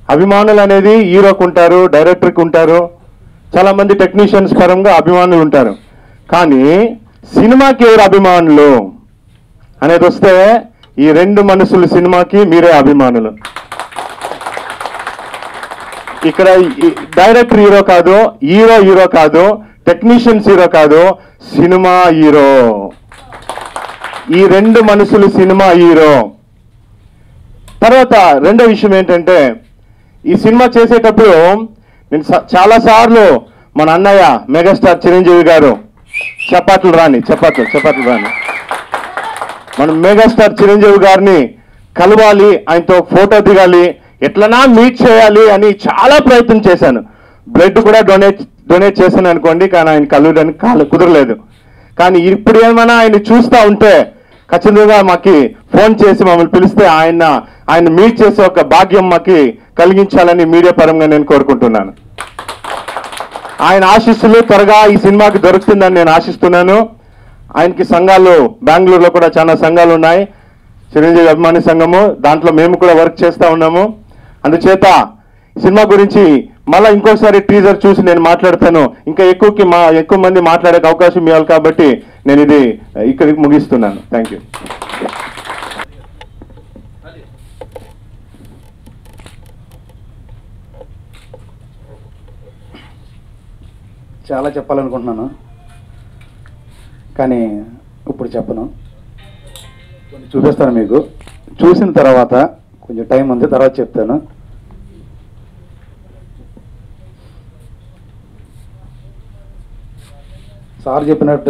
అభిమానులు అనేది హీరోకు ఉంటారు డైరెక్టర్కి ఉంటారు చాలా మంది టెక్నీషియన్స్ పరంగా అభిమానులు ఉంటారు కానీ సినిమాకి ఎవరు అభిమానులు అనేది వస్తే ఈ రెండు మనసులు సినిమాకి మీరే అభిమానులు ఇక్కడ ఈ డైరెక్టర్ హీరో కాదు హీరో హీరో కాదు టెక్నీషియన్స్ హీరో కాదు సినిమా హీరో ఈ రెండు మనసులు సినిమా హీరో తర్వాత రెండో విషయం ఏంటంటే ఈ సినిమా చేసేటప్పుడు నేను స- చాలా సార్లు మన అన్నయ్య మెగాస్టార్ చిరంజీవి గారు చపాట్లు రాని చపాట్లు చపాట్లు రాని మనం మెగాస్టార్ చిరంజీవి గారిని కలవాలి ఆయనతో ఫోటో దిగాలి ఎట్లనా మీట్ చేయాలి అని చాలా ప్రయత్నం చేశాను బ్లడ్ కూడా డొనేట్ డొనేట్ చేశాను అనుకోండి కానీ ఆయన కలవడానికి కాలు కుదరలేదు కానీ ఇప్పుడు ఏమైనా ఆయన చూస్తూ ఉంటే ఖచ్చితంగా మాకి ఫోన్ చేసి మమ్మల్ని పిలిస్తే ఆయన ఆయన మీట్ చేసే ఒక భాగ్యం మాకి కలిగించాలని మీడియా పరంగా నేను కోరుకుంటున్నాను ఆయన ఆశీస్సులు త్వరగా ఈ సినిమాకి దొరుకుతుందని నేను ఆశిస్తున్నాను ఆయనకి సంఘాలు బెంగళూరులో కూడా చాలా సంఘాలు ఉన్నాయి చిరంజీవి అభిమాని సంఘము దాంట్లో మేము కూడా వర్క్ చేస్తూ ఉన్నాము అందుచేత సినిమా గురించి మళ్ళీ ఇంకోసారి టీజర్ చూసి నేను మాట్లాడతాను ఇంకా ఎక్కువకి మా ఎక్కువ మంది మాట్లాడే అవకాశం ఇవ్వాలి కాబట్టి నేను ఇది ఇక్కడికి ముగిస్తున్నాను థ్యాంక్ యూ చాలా చెప్పాలనుకుంటున్నాను కానీ ఇప్పుడు చెప్పను కొన్ని చూపిస్తాను మీకు చూసిన తర్వాత కొంచెం టైం ఉంది తర్వాత చెప్తాను సార్ చెప్పినట్టు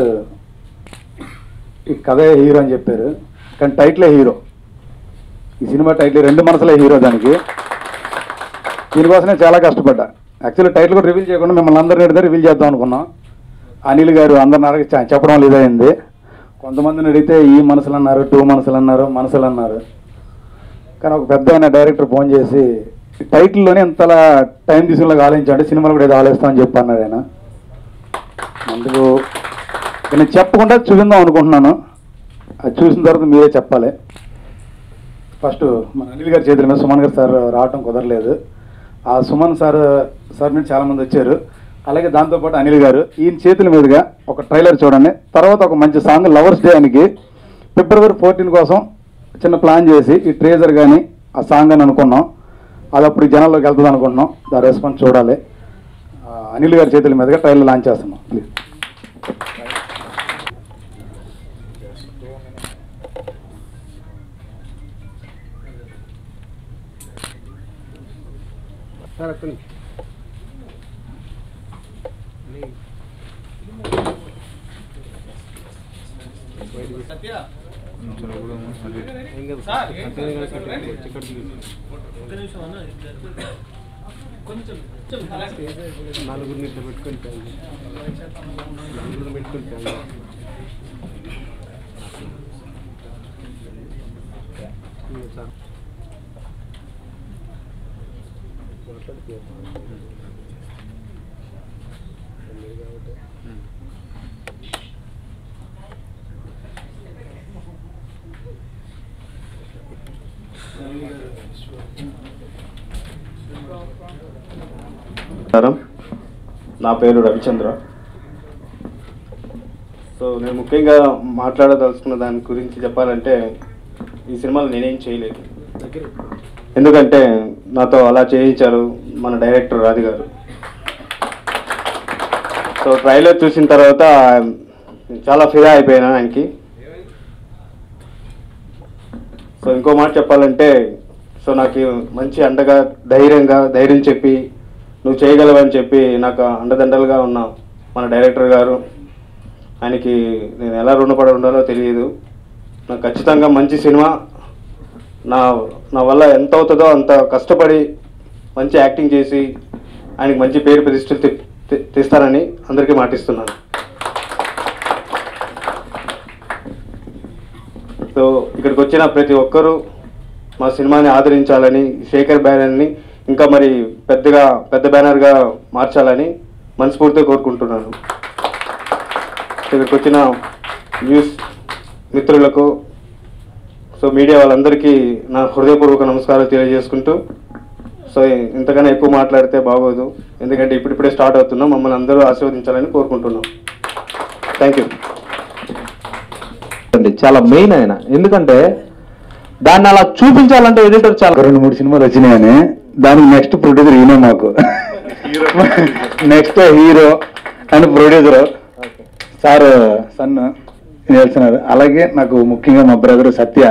ఈ కథే హీరో అని చెప్పారు కానీ టైటిలే హీరో ఈ సినిమా టైటిల్ రెండు మనసులే హీరో దానికి దీనికోసమే చాలా కష్టపడ్డా యాక్చువల్లీ టైటిల్ కూడా రివీల్ చేయకుండా మిమ్మల్ని అందరినీ అడిగితే రివీల్ చేద్దాం అనుకున్నాం అనిల్ గారు అందరిని అడిగి చ- చెప్పడం ఇదైంది కొంతమందిని అడిగితే ఈ మనసులు అన్నారు టూ మనసులు అన్నారు మనసులు అన్నారు కానీ ఒక పెద్ద ఆయన డైరెక్టర్ ఫోన్ చేసి టైటిల్లోనే ఎంతలా టైం తీసుకుని ఆలోచించండి సినిమాలు కూడా ఏదో ఆలోచిస్తామని చెప్పి అన్నారు ఆయన అందుకు ఇక నేను చెప్పకుండా చూపిందాం అనుకుంటున్నాను అది చూసిన తర్వాత మీరే చెప్పాలి ఫస్ట్ మన అనిల్ గారి చేతుల మీద సుమన్ గారు సార్ రావటం కుదరలేదు ఆ సుమన్ సార్ సార్ నుండి చాలా మంది వచ్చారు అలాగే దాంతోపాటు అనిల్ గారు ఈయన చేతుల మీదుగా ఒక ట్రైలర్ చూడండి తర్వాత ఒక మంచి సాంగ్ లవర్స్ డే అనికి ఫిబ్రవరి ఫోర్టీన్ కోసం చిన్న ప్లాన్ చేసి ఈ ట్రేజర్ కానీ ఆ సాంగ్ అని అనుకున్నాం అది అప్పుడు జనాల్లోకి వెళ్తుంది అనుకుంటున్నాం దాని రెస్పాన్స్ చూడాలి ఆ, అనిల్ గారి చేతుల మీదుగా ట్రైలర్ లాంచ్ చేస్తున్నాం ప్లీజ్ నలుగురిని ఇట్లా పెట్టుకుంటాను నలుగురిని పెట్టుకుంటాను సార్ నమస్కారం నా పేరు రవిచంద్ర సో నేను ముఖ్యంగా మాట్లాడదలుచుకున్న దాని గురించి చెప్పాలంటే ఈ సినిమాలో నేనేం చేయలేదు ఎందుకంటే నాతో అలా చేయించారు మన డైరెక్టర్ రాధి గారు సో ట్రైలర్ చూసిన తర్వాత చాలా ఫిదా అయిపోయాను ఆయనకి సో ఇంకో మాట చెప్పాలంటే సో నాకు మంచి అండగా ధైర్యంగా ధైర్యం చెప్పి నువ్వు చేయగలవని చెప్పి నాకు అండదండలుగా ఉన్న మన డైరెక్టర్ గారు ఆయనకి నేను ఎలా రుణపడి ఉండాలో తెలియదు నాకు ఖచ్చితంగా మంచి సినిమా నా నా వల్ల ఎంత అవుతుందో అంత కష్టపడి మంచి యాక్టింగ్ చేసి ఆయనకి మంచి పేరు ప్రతిష్టలు తె- తె- తెస్తానని అందరికీ మాటిస్తున్నాను సో ఇక్కడికి వచ్చిన ప్రతి ఒక్కరూ మా సినిమాని ఆదరించాలని శేఖర్ బ్యానర్ని ఇంకా మరి పెద్దగా పెద్ద బ్యానర్గా మార్చాలని మనస్ఫూర్తిగా కోరుకుంటున్నాను ఇక్కడికి వచ్చిన న్యూస్ మిత్రులకు సో మీడియా వాళ్ళందరికీ నా హృదయపూర్వక నమస్కారాలు తెలియజేసుకుంటూ సో ఇంతకన్నా ఎక్కువ మాట్లాడితే బాగోదు ఎందుకంటే ఇప్పుడిప్పుడే స్టార్ట్ అవుతున్నాం మమ్మల్ని అందరూ ఆశీర్వదించాలని కోరుకుంటున్నాం థ్యాంక్ యూ అండి చాలా మెయిన్ ఆయన ఎందుకంటే దాన్ని అలా చూపించాలంటే ఎడిటర్ చాలా ఒక రెండు మూడు సినిమాలు వచ్చినాయని దానికి నెక్స్ట్ ప్రొడ్యూసర్ ఈయన మాకు next hero and producer sir son చేస్తున్నారు అలాగే నాకు ముఖ్యంగా మా బ్రదర్ సత్య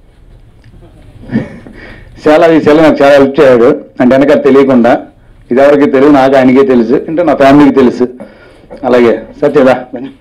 చాలా ఈ సెల్ నాకు చాలా హెల్ప్ చేశాడు అంటే వెనక తెలియకుండా ఇది ఎవరికి తెలియదు నాకు ఆయనకే తెలుసు అంటే నా ఫ్యామిలీకి తెలుసు అలాగే సత్యదా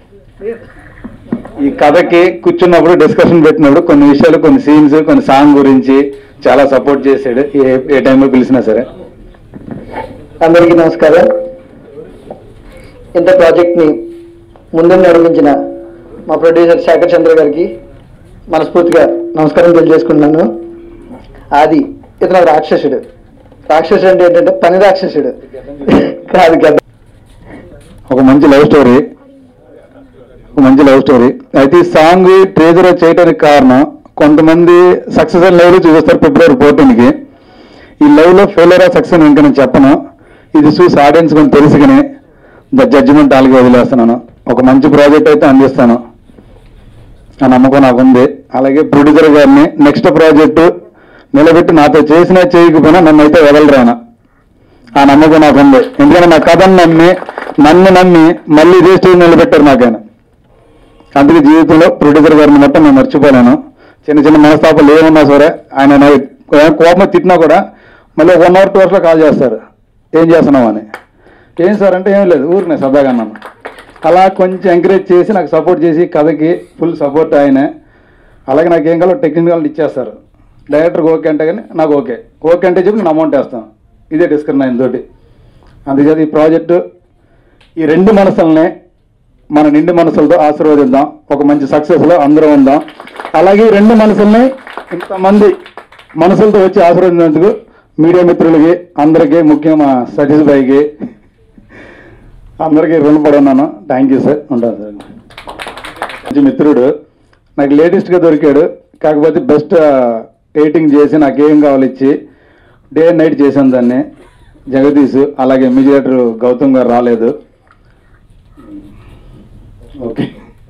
ఈ కథకి కూర్చున్నప్పుడు డిస్కషన్ పెట్టినప్పుడు కొన్ని విషయాలు కొన్ని సీన్స్ కొన్ని సాంగ్ గురించి చాలా సపోర్ట్ చేశాడు ఏ ఏ టైంలో పిలిచినా సరే అందరికీ నమస్కారం ఇంత ప్రాజెక్ట్ని ముందుండి నడిపించిన మా ప్రొడ్యూసర్ శేఖర్ చంద్ర గారికి మనస్ఫూర్తిగా నమస్కారం తెలియజేసుకుంటున్నాను ఆది ఇతను ఒక రాక్షసుడు రాక్షసుడు అంటే ఏంటంటే పని రాక్షసుడు కాదు గద్ద ఒక మంచి లవ్ స్టోరీ ఒక మంచి లవ్ స్టోరీ అయితే ఈ సాంగ్ ట్రేజర్ చేయడానికి కారణం కొంతమంది సక్సెస్ అండ్ లవ్ లో చూపిస్తారు ఫిబ్రవరి ఫోర్టీన్కి ఈ లవ్ లో ఫెయిలర్ సక్సెస్ ఇంకా నేను చెప్పను ఇది చూసి ఆడియన్స్ కొంచెం తెలుసుకుని ద జడ్జిమెంట్ వాళ్ళకి వదిలేస్తున్నాను ఒక మంచి ప్రాజెక్ట్ అయితే అందిస్తాను ఆ నమ్మకం నాకు ఉంది అలాగే ప్రొడ్యూసర్ గారిని నెక్స్ట్ ప్రాజెక్టు నిలబెట్టి నాతో చేసినా చేయకపోయినా నన్ను అయితే వదలరాను ఆ నమ్మకం నాకు ఉంది ఎందుకంటే నా కథను నమ్మి నన్ను నమ్మి మళ్ళీ ఇదే స్టేజ్ నిలబెట్టారు నాకు ఆయన అందుకే జీవితంలో ప్రొడ్యూసర్ గారిని మొత్తం నేను మర్చిపోలేను చిన్న చిన్న మనస్తాపాలు ఏమన్నా సరే ఆయన నా ఏం కోపం తిట్టినా కూడా మళ్ళీ వన్ అవర్ టూ అవర్స్లో కాల్ చేస్తారు ఏం చేస్తున్నావు అని ఏం సార్ అంటే ఏం లేదు ఊరినే సరదాగా అన్నాను అలా కొంచెం ఎంకరేజ్ చేసి నాకు సపోర్ట్ చేసి కథకి ఫుల్ సపోర్ట్ ఆయనే అలాగే నాకు ఏం కావాలో టెక్నికల్ ఇచ్చేస్తారు డైరెక్టర్కి ఓకే అంటే కానీ నాకు ఓకే ఓకే అంటే చెప్పి నేను అమౌంట్ వేస్తాను ఇదే డిస్కషన్ ఆయన తోటి అందుచేత ఈ ప్రాజెక్టు ఈ రెండు మనసుల్ని మన నిండు మనసులతో ఆశీర్వదిద్దాం ఒక మంచి సక్సెస్లో అందరం ఉందాం అలాగే ఈ రెండు మనసుల్ని ఇంతమంది మనసులతో వచ్చి ఆశీర్వదించినందుకు మీడియా మిత్రులకి అందరికీ ముఖ్యంగా మా సతీష్ భాయ్కి అందరికీ రుణపడి ఉన్నాను థ్యాంక్ యూ సార్ ఉంటాను సార్ మంచి మిత్రుడు నాకు లేటెస్ట్గా దొరికాడు కాకపోతే బెస్ట్ ఎడిటింగ్ చేసి నాకేం కావాలి ఇచ్చి డే అండ్ నైట్ చేశాను దాన్ని జగదీష్ అలాగే మీడియేటర్ గౌతమ్ గారు రాలేదు ఓకే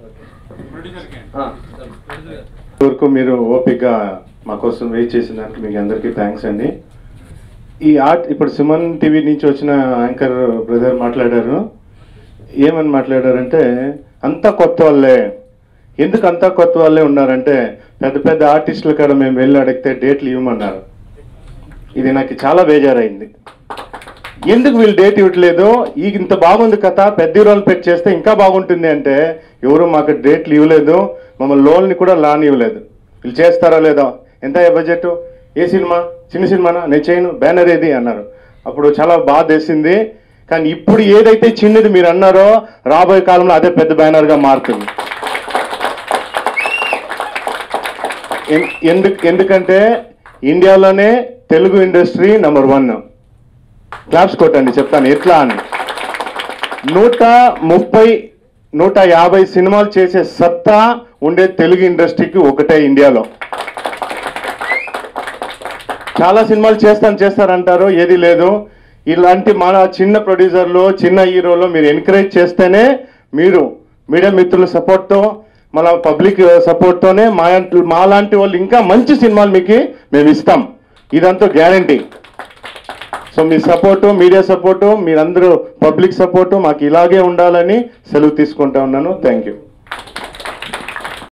వరకు మీరు ఓపికగా మా కోసం వెయిట్ చేసిన దానికి మీకు అందరికీ థ్యాంక్స్ అండి ఈ ఆర్ట్ ఇప్పుడు సుమన్ టీవీ నుంచి వచ్చిన యాంకర్ బ్రదర్ మాట్లాడారు ఏమని మాట్లాడారంటే అంతా కొత్త వాళ్ళే ఎందుకు అంతా కొత్త వాళ్ళే ఉన్నారంటే పెద్ద పెద్ద ఆర్టిస్టుల కాడ మేము వెళ్ళి అడిగితే డేట్లు ఇవ్వమన్నారు ఇది నాకు చాలా బేజారైంది ఎందుకు వీళ్ళు డేట్ ఇవ్వట్లేదు ఈ ఇంత బాగుంది కథ పెద్ద హీరోలు పెట్టి చేస్తే ఇంకా బాగుంటుంది అంటే ఎవరు మాకు డేట్లు ఇవ్వలేదు మమ్మల్ని లోన్ని కూడా లాన్ ఇవ్వలేదు వీళ్ళు చేస్తారా లేదా ఎంత బడ్జెట్ ఏ సినిమా చిన్న సినిమానా నేను చేయను బ్యానర్ ఏది అన్నారు అప్పుడు చాలా బాధ వేసింది కానీ ఇప్పుడు ఏదైతే చిన్నది మీరు అన్నారో రాబోయే కాలంలో అదే పెద్ద బ్యానర్గా మారుతుంది ఎన్- ఎందుకు ఎందుకంటే ఇండియాలోనే Telugu industry number one claps కొట్టండి చెప్తాను ఎట్లా అని నూట ముప్పై నూట యాభై సినిమాలు చేసే సత్తా ఉండే తెలుగు ఇండస్ట్రీకి ఒకటే ఇండియాలో చాలా సినిమాలు చేస్తాను చేస్తారంటారు ఏది లేదు ఇలాంటి మన చిన్న ప్రొడ్యూసర్లు చిన్న హీరోలు మీరు ఎంకరేజ్ చేస్తేనే మీరు మీడియా మిత్రుల సపోర్ట్తో మన పబ్లిక్ సపోర్ట్తోనే మా మా లాంటి వాళ్ళు ఇంకా మంచి సినిమాలు మీకు మేము ఇస్తాం ఇదంతా గ్యారంటీ సో మీ సపోర్టు మీడియా సపోర్టు మీరందరూ పబ్లిక్ సపోర్టు మాకు ఇలాగే ఉండాలని సెలవు తీసుకుంటా ఉన్నాను థ్యాంక్ యూ